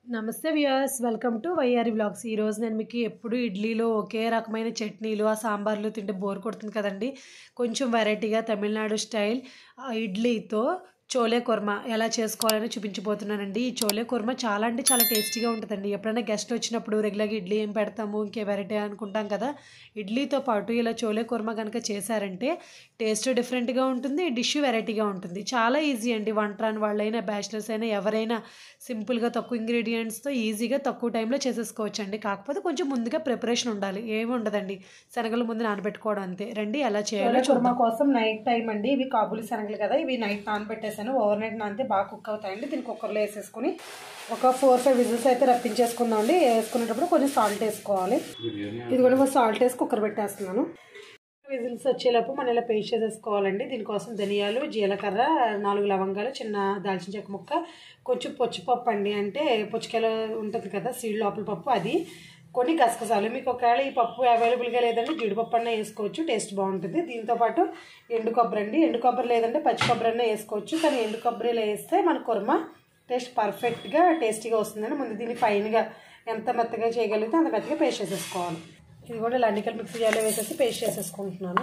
నమస్తే viewers welcome to YR vlogs ఈరోజు నేను మీకు ఎప్పుడు ఇడ్లీలో ఒకే రకమైన చట్నీలు ఆ సాంబార్లు తింటే బోర్ కొడుతుంది కదండి కొంచెం వెరైటీగా తమిళనాడు స్టైల్ ఆ ఇడ్లీతో చోలే కుర్మా ఎలా చేసుకోవాలని చూపించబోతున్నానండి ఈ చోలే కుర్మా చాలా అంటే చాలా టేస్టీగా ఉంటుందండి ఎప్పుడైనా గెస్ట్ వచ్చినప్పుడు రెగ్యులర్గా ఇడ్లీ ఏం పెడతాము ఇంకే వెరైటీ అనుకుంటాం కదా ఇడ్లీతో పాటు ఇలా చోలే కుర్మా కనుక చేశారంటే టేస్ట్ డిఫరెంట్గా ఉంటుంది డిష్ వెరైటీగా ఉంటుంది చాలా ఈజీ అండి వంట రాని వాళ్ళైనా బ్యాచిలర్స్ అయినా ఎవరైనా సింపుల్గా తక్కువ ఇంగ్రీడియంట్స్తో ఈజీగా తక్కువ టైంలో చేసేసుకోవచ్చు అండి కాకపోతే కొంచెం ముందుగా ప్రిపరేషన్ ఉండాలి ఏమి ఉండదండి శనగలు ముందు నానబెట్టుకోవడం అంతే రండి ఎలా చేయాలో కుర్మా కోసం నైట్ టైం అండి ఇవి కాబూలి శనగలు కదా ఇవి నైట్ నానబెట్టేసాను ఓవర్ నైట్ నానితే బాగా కుక్ అవుతాయండి దీన్ని కుక్కర్లో వేసేసుకుని ఒక ఫోర్ ఫైవ్ విజిల్స్ అయితే రప్పించేసుకుందాం అండి వేసుకునేటప్పుడు కొంచెం సాల్ట్ వేసుకోవాలి ఇది కూడా సాల్ట్ వేసి కుక్కర్ పెట్టేస్తున్నాను విజిల్స్ వచ్చేలోపు మనం ఇలా పేస్ట్ చేసేసుకోవాలండి దీనికోసం ధనియాలు జీలకర్ర నాలుగు లవంగాలు చిన్న దాల్చిన చెక్క ముక్క కొంచెం పొచ్చిపప్పు అండి అంటే పొచ్చికాయలు ఉంటుంది కదా సీడ్ లోపల పప్పు అది కొన్ని గసగసాలు మీకు ఒకవేళ ఈ పప్పు అవైలబుల్గా లేదంటే జీడిపప్పు అన్న వేసుకోవచ్చు టేస్ట్ బాగుంటుంది దీంతోపాటు ఎండు కొబ్బరి అండి ఎండు కొబ్బరి లేదంటే పచ్చి కొబ్బరి అన్న వేసుకోవచ్చు కానీ ఎండు కొబ్బరిలో వేస్తే మన కుర్మ టేస్ట్ పర్ఫెక్ట్గా టేస్టీగా వస్తుందండి ముందు దీన్ని ఫైన్గా ఎంత మెత్తగా చేయగలిగితే అంత మెత్తగా పేస్ట్ చేసేసుకోవాలి ఇది కూడా ఇలా అన్నికలు మిక్సీ జార్లో వేసేసి పేస్ట్ చేసేసుకుంటున్నాను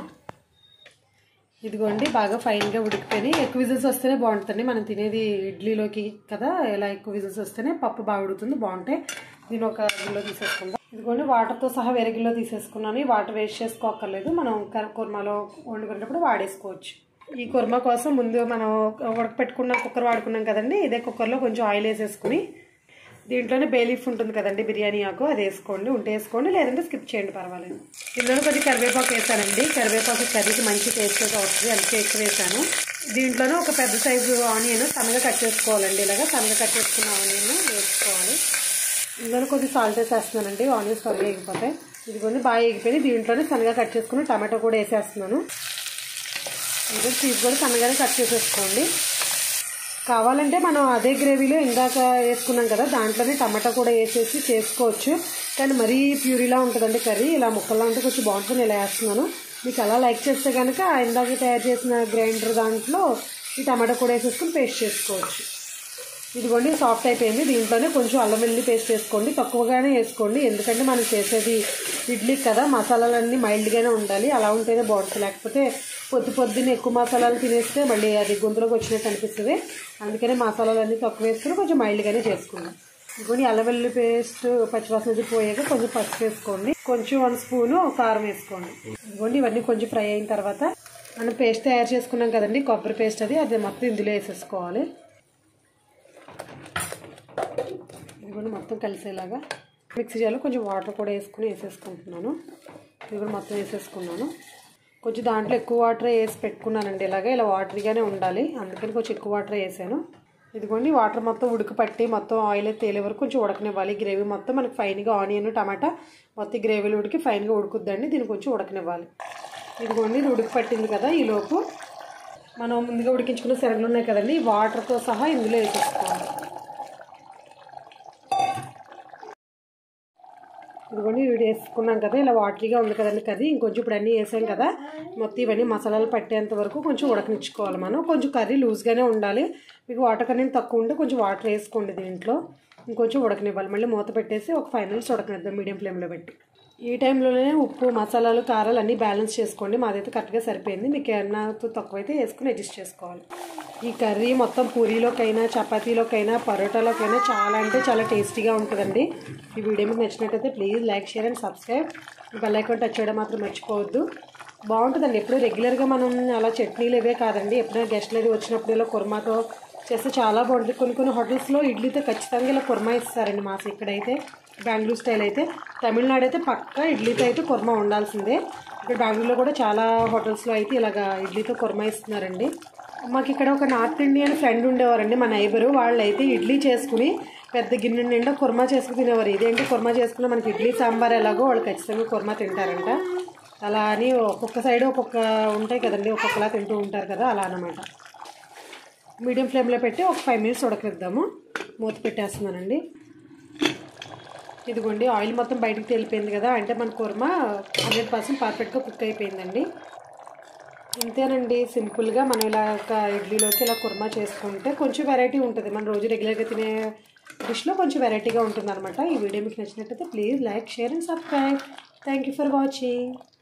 ఇదిగోండి బాగా ఫైన్గా ఉడికిపోయి ఎక్కువ విజిల్స్ వస్తేనే బాగుంటుంది మనం తినేది ఇడ్లీలోకి కదా ఇలా ఎక్కువ విజిల్స్ వస్తేనే పప్పు బాగా ఉడుకుతుంది బాగుంటాయి దీని ఒక గిన్నెలో తీసేసుకుందాం ఇదిగోండి వాటర్తో సహా వేరే గిన్నెలో తీసేసుకున్నాను ఈ వాటర్ వేస్ట్ చేసుకోక్కర్లేదు మనం కుర్మాలో వండుకునేటప్పుడు వాడేసుకోవచ్చు ఈ కుర్మా కోసం ముందు మనం ఉడకపెట్టుకున్న కుక్కర్ వాడుకున్నాం కదండి ఇదే కుక్కర్లో కొంచెం ఆయిల్ వేసేసుకుని దీంట్లోనే బేలీఫ్ ఉంటుంది కదండి బిర్యానీ ఆకు అది వేసుకోండి ఉంటే వేసుకోండి లేదంటే స్కిప్ చేయండి పర్వాలేదు ఇందులో కొద్ది కరివేపాకు వేసానండి కరివేపాకు కర్రీకి మంచి టేస్ట్ వస్తుంది అందుకే ఎక్కువ వేసాను దీంట్లోనే ఒక పెద్ద సైజు ఆనియన్ సన్నగా కట్ చేసుకోవాలండి ఇలాగా సన్నగా కట్ చేసుకున్న ఆనియన్ వేసుకోవాలి ఇందులో కొద్ది సాల్ట్ వేసేస్తున్నానండి ఆనియన్స్ త్వరగా ఎగిపోతాయి ఇదిగోండి బాగా ఎగిపోయి దీంట్లోనే సన్నగా కట్ చేసుకుని టమాటో కూడా వేసేస్తున్నాను ఇది చీజ్ కూడా సన్నగానే కట్ చేసేసుకోండి కావాలంటే మనం అదే గ్రేవీలో ఇందాక వేసుకున్నాం కదా దాంట్లోనే టమాటా కూడా వేసేసి చేసుకోవచ్చు కానీ మరీ ప్యూరీలా ఉంటుందండి కర్రీ ఇలా ముక్కల్లా ఉంటే కొంచెం బాగుంటుంది ఇలా వేస్తున్నాను మీకు అలా లైక్ చేస్తే కనుక ఇందాక తయారు చేసిన గ్రైండర్ దాంట్లో ఈ టమాటా కూడా వేసేసుకుని పేస్ట్ చేసుకోవచ్చు ఇదిగోండి సాఫ్ట్ అయిపోయింది దీంట్లోనే కొంచెం అల్లం వెల్లుల్లి పేస్ట్ వేసుకోండి తక్కువగానే వేసుకోండి ఎందుకంటే మనం చేసేది ఇడ్లీ కదా మసాలాలన్నీ మైల్డ్గానే ఉండాలి అలా ఉంటేనే బాగుంటుంది లేకపోతే పొద్దు పొద్దున్న ఎక్కువ మసాలాలు తినేస్తే మళ్ళీ అది గొంతులోకి వచ్చినట్టు అనిపిస్తుంది అందుకనే మసాలాలన్నీ తక్కువ వేసుకుని కొంచెం మైల్డ్గానే చేసుకుందాం ఇదిగోండి అల్లం వెల్లుల్లి పేస్ట్ పచ్చివాసన పోయాక కొంచెం పసుపు వేసుకోండి కొంచెం వన్ స్పూను కారం వేసుకోండి ఇదిగోండి ఇవన్నీ కొంచెం ఫ్రై అయిన తర్వాత మనం పేస్ట్ తయారు చేసుకున్నాం కదండి కొబ్బరి పేస్ట్ అది అది మొత్తం ఇందులో వేసేసుకోవాలి ఇదిగోండి మొత్తం కలిసేలాగా మిక్సీ జార్లో కొంచెం వాటర్ కూడా వేసుకుని వేసేసుకుంటున్నాను ఇది కూడా మొత్తం వేసేసుకున్నాను కొంచెం దాంట్లో ఎక్కువ వాటర్ వేసి పెట్టుకున్నానండి ఇలాగ ఇలా వాటర్గానే ఉండాలి అందుకని కొంచెం ఎక్కువ వాటర్ వేసాను ఇదిగోండి వాటర్ మొత్తం ఉడికి పట్టి మొత్తం ఆయిల్ తేలే వరకు కొంచెం ఉడకనివ్వాలి గ్రేవీ మొత్తం మనకి ఫైన్గా ఆనియన్ టమాటా మొత్తం గ్రేవీలు ఉడికి ఫైన్గా ఉడుకుద్దండి దీన్ని కొంచెం ఉడకనివ్వాలి ఇదిగోండి ఇది ఉడికి పట్టింది కదా ఈలోపు మనం ముందుగా ఉడికించుకున్న శనగలు ఉన్నాయి కదండి వాటర్తో సహా ఇందులో వేసేసుకోవాలి ఇదిగోండి ఇవి వేసుకున్నాం కదా ఇలా వాటరీగా ఉంది కదండి కర్రీ ఇంకొంచెం ఇప్పుడు అన్నీ వేసాం కదా మొత్తం ఇవన్నీ మసాలాలు పట్టేంత వరకు కొంచెం ఉడకనిచ్చుకోవాలి మనం కొంచెం కర్రీ లూజ్గానే ఉండాలి మీకు వాటర్ కన్నీ తక్కువ ఉంటే కొంచెం వాటర్ వేసుకోండి దీంట్లో ఇంకొంచెం ఉడకనివ్వాలి మళ్ళీ మూత పెట్టేసి ఒక ఫైవ్ మినిట్స్ ఉడకనిద్దాం మీడియం ఫ్లేమ్లో పెట్టి ఈ టైంలోనే ఉప్పు మసాలాలు కారాలు అన్నీ బ్యాలెన్స్ చేసుకోండి మాదైతే కరెక్ట్గా సరిపోయింది మీకు ఏమన్నా తక్కువైతే వేసుకుని అడ్జస్ట్ చేసుకోవాలి ఈ కర్రీ మొత్తం పూరీలోకైనా చపాతీలోకైనా పరోటాలోకైనా చాలా అంటే చాలా టేస్టీగా ఉంటుందండి ఈ వీడియో మీకు నచ్చినట్టయితే please like share and subscribe bell icon touch చేయడం మాత్రం మర్చిపోవద్దు బాగుంటుందండి ఎప్పుడు రెగ్యులర్గా మనం అలా చట్నీలు ఇవే కాదండి ఎప్పుడైనా గెస్ట్లు అది వచ్చినప్పుడు ఇలా కుర్మాతో చేస్తే చాలా బాగుంటుంది కొన్ని కొన్ని హోటల్స్లో ఇడ్లీతో ఖచ్చితంగా ఇలా కుర్మా ఇస్తారండి మాకు ఇక్కడైతే బెంగళూరు స్టైల్ అయితే తమిళనాడు అయితే పక్కా ఇడ్లీతో అయితే కుర్మా ఉండాల్సిందే ఇక్కడ బెంగళూరులో కూడా చాలా హోటల్స్లో అయితే ఇలాగ ఇడ్లీతో కుర్మా ఇస్తున్నారండి మాకు ఇక్కడ ఒక నార్త్ ఇండియన్ ఫ్రెండ్ ఉండేవారండి మా నైబరు వాళ్ళు అయితే ఇడ్లీ చేసుకుని పెద్ద గిన్నె నిండా కుర్మా చేసుకుని తినేవారు ఇదేంటి కుర్మా చేసుకున్న మనకి ఇడ్లీ సాంబార్ ఎలాగో వాళ్ళు ఖచ్చితంగా కుర్మా తింటారంట అలా అని ఒక్కొక్క సైడ్ ఒక్కొక్క ఉంటాయి కదండి ఒక్కొక్కలా తింటూ ఉంటారు కదా అలా అనమాట మీడియం ఫ్లేమ్లో పెట్టి ఒక ఫైవ్ మినిట్స్ ఉడకనిద్దాము మూత పెట్టేస్తున్నానండి ఇదిగోండి ఆయిల్ మొత్తం బయటకు తెలిపోయింది కదా అంటే మన కుర్మా హండ్రెడ్ పర్సెంట్ పర్ఫెక్ట్గా కుక్ అయిపోయిందండి ఇంతేనండి సింపుల్గా మనం ఇలా ఒక ఇడ్లీలోకి ఇలా కుర్మా చేసుకుంటే కొంచెం వెరైటీ ఉంటుంది మనం రోజు రెగ్యులర్గా తినే డిష్లో కొంచెం వెరైటీగా ఉంటుంది అనమాట ఈ వీడియో మీకు నచ్చినట్టయితే please like share and subscribe thank you for watching